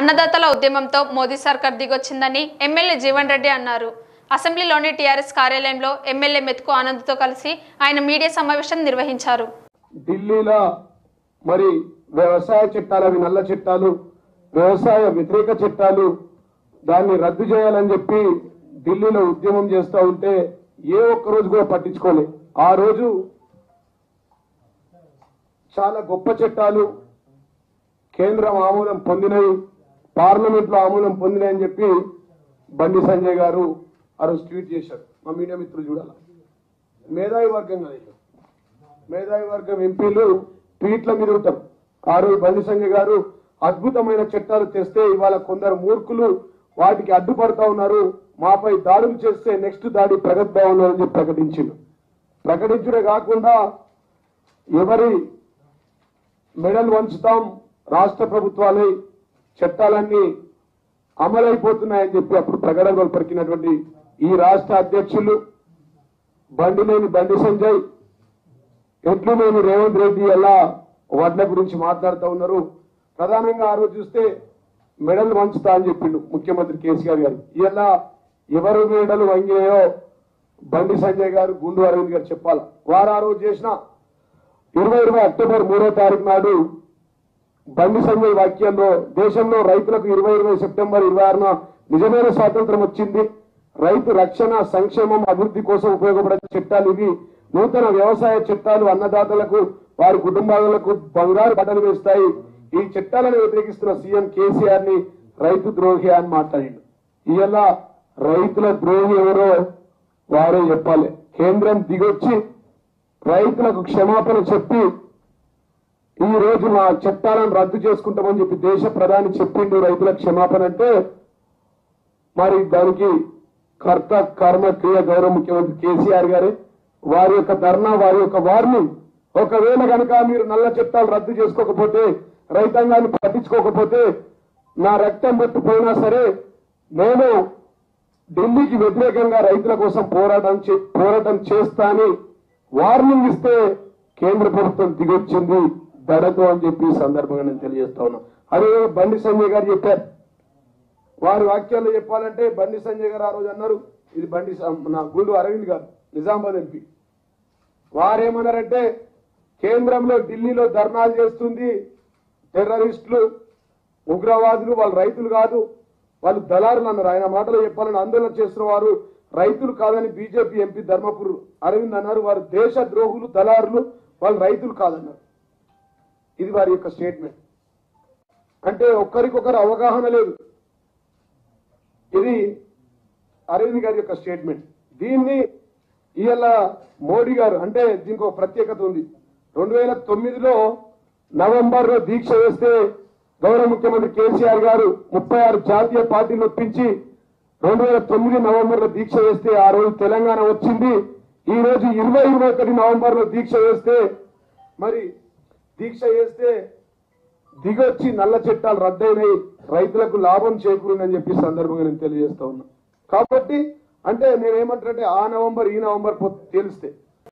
అన్నదాతల ఉద్యమంతో మోదీ సర్కార్ దిగొచ్చిందని ఎమ్మెల్యే జీవన్ రెడ్డి అన్నారు అసెంబ్లీలోని టీఆర్ఎస్ కార్యాలయంలో ఎమ్మెల్యే మెతుకు ఆనంద్తో కలిసి ఆయన మీడియా సమావేశం నిర్వహించారు ఢిల్లీలో మరి వ్యవసాయ చట్టాలు అవి నల్ల చట్టాలు వ్యవసాయ వ్యతిరేక చట్టాలు దాన్ని రద్దు చేయాలని చెప్పి ఢిల్లీలో ఉద్యమం చేస్తూ ఉంటే ఏ ఒక్క రోజు కూడా పట్టించుకోలే ఆ రోజు చాలా గొప్ప చట్టాలు కేంద్రం ఆమోదం పొందినవి పార్లమెంట్లో ఆమోదం పొందినాయని చెప్పి బండి సంజయ్ గారు ఆ రోజు ట్వీట్ చేశారు మా మీడియా మిత్రులు చూడాలి మేధావి వర్గం కదా ఇది. మేధావి వర్గం ఎంపీలు ట్వీట్ల మీద ఉంటారు ఆ రోజు బండి సంజయ్ గారు అద్భుతమైన చట్టాలు తెస్తే ఇవాళ కొందరు మూర్ఖులు వాటికి అడ్డుపడతా ఉన్నారు మాపై దాడులు చేస్తే నెక్స్ట్ దాడి ప్రగతి భవన్ అని చెప్పి ప్రకటించిండు ప్రకటించడే కాకుండా ఎవరి మెడల్ వంచుతాం రాష్ట్ర ప్రభుత్వాలే చట్టాలన్నీ అమలైపోతున్నాయని చెప్పి అప్పుడు ప్రకటనలు పరికినటువంటి ఈ రాష్ట్ర అధ్యక్షులు బండిలేని బండి సంజయ్ ఎట్లులేని రేవంత్ రెడ్డి ఎలా వడ్ల గురించి మాట్లాడుతూ ఉన్నారు ప్రధానంగా ఆ రోజు చూస్తే మెడల్ వంచుతా అని చెప్పిండు ముఖ్యమంత్రి కేసీఆర్ గారు ఇలా ఎవరు మెడలు వంగినాయో బండి సంజయ్ గారు గుండు అరవింద్ గారు చెప్పాలి వారు ఆ రోజు చేసిన ఇరవై ఇరవై అక్టోబర్ మూడో తారీఖు నాడు బండి సంజయ్ వాక్యంలో దేశంలో రైతులకు ఇరవై ఇరవై సెప్టెంబర్ ఇరవై ఆరున నిజమైన స్వాతంత్రం వచ్చింది రైతు రక్షణ సంక్షేమం అభివృద్ధి కోసం ఉపయోగపడే చట్టాలు ఇవి నూతన వ్యవసాయ చట్టాలు అన్నదాతలకు వారి కుటుంబాలకు బంగారు బట్టలు వేస్తాయి ఈ చట్టాలను వ్యతిరేకిస్తున్న సీఎం కేసీఆర్ ని రైతు ద్రోహి అని మాట్లాడిండు ఇవాళ రైతుల ద్రోహి ఎవరో వారే చెప్పాలి కేంద్రం దిగొచ్చి రైతులకు క్షమాపణ చెప్పి ఈ రోజు మా చట్టాలను రద్దు చేసుకుంటామని చెప్పి దేశ ప్రధాని చెప్పిండు రైతులకు క్షమాపణ అంటే మరి దానికి కర్త కర్మ క్రియ గౌరవ ముఖ్యమంత్రి కేసీఆర్ గారే వారి యొక్క ధర్నా వారి యొక్క వార్నింగ్ ఒకవేళ కనుక మీరు నల్ల చట్టాలు రద్దు చేసుకోకపోతే రైతాంగాన్ని పట్టించుకోకపోతే నా రక్తం పెట్టుపోయినా సరే నేను ఢిల్లీకి వ్యతిరేకంగా రైతుల కోసం పోరాటం చే- పోరాటం చేస్తా అని వార్నింగ్ ఇస్తే కేంద్ర ప్రభుత్వం దిగొచ్చింది దడతో అని చెప్పి ఈ సందర్భంగా నేను తెలియజేస్తా ఉన్నా అదే బండి సంజయ్ గారు చెప్పారు వారి వాక్యాల్లో చెప్పాలంటే బండి సంజయ్ గారు ఆ రోజు అన్నారు ఇది బండి సం- నా గుండు అరవింద్ గారు నిజామాబాద్ ఎంపీ వారేమన్నారంటే కేంద్రంలో ఢిల్లీలో ధర్నాలు చేస్తుంది టెర్రరిస్టులు ఉగ్రవాదులు వాళ్ళు రైతులు కాదు వాళ్ళు దళారులు అన్నారు ఆయన మాటలో చెప్పాలని ఆందోళన చేస్తున్న వారు రైతులు కాదని బీజేపీ ఎంపీ ధర్మపుర్ అరవింద్ అన్నారు వారు దేశ ద్రోహులు దళారులు వాళ్ళు రైతులు కాదన్నారు ఇది వారి యొక్క స్టేట్మెంట్ అంటే ఒక్కరికొకరు అవగాహన లేదు ఇది అరవింద్ గారి యొక్క స్టేట్మెంట్ దీన్ని ఇవాళ మోడీ గారు అంటే దీనికి ఒక ప్రత్యేకత ఉంది రెండు వేల తొమ్మిదిలో నవంబర్ లో దీక్ష వేస్తే గౌరవ ముఖ్యమంత్రి కేసీఆర్ గారు ముప్పై ఆరు జాతీయ పార్టీలు ఒప్పించి రెండు వేల తొమ్మిది నవంబర్ లో దీక్ష వేస్తే ఆ రోజు తెలంగాణ వచ్చింది ఈ రోజు ఇరవై ఇరవై ఒకటి నవంబర్ లో దీక్ష వేస్తే మరి దీక్ష వేస్తే దిగొచ్చి నల్ల చట్టాలు రద్దయినాయి రైతులకు లాభం చేకూరిందని చెప్పి ఈ సందర్భంగా నేను తెలియజేస్తా ఉన్నా కాబట్టి అంటే నేనేమంటానంటే ఆ నవంబర్ ఈ నవంబర్ పొ- తెలిస్తే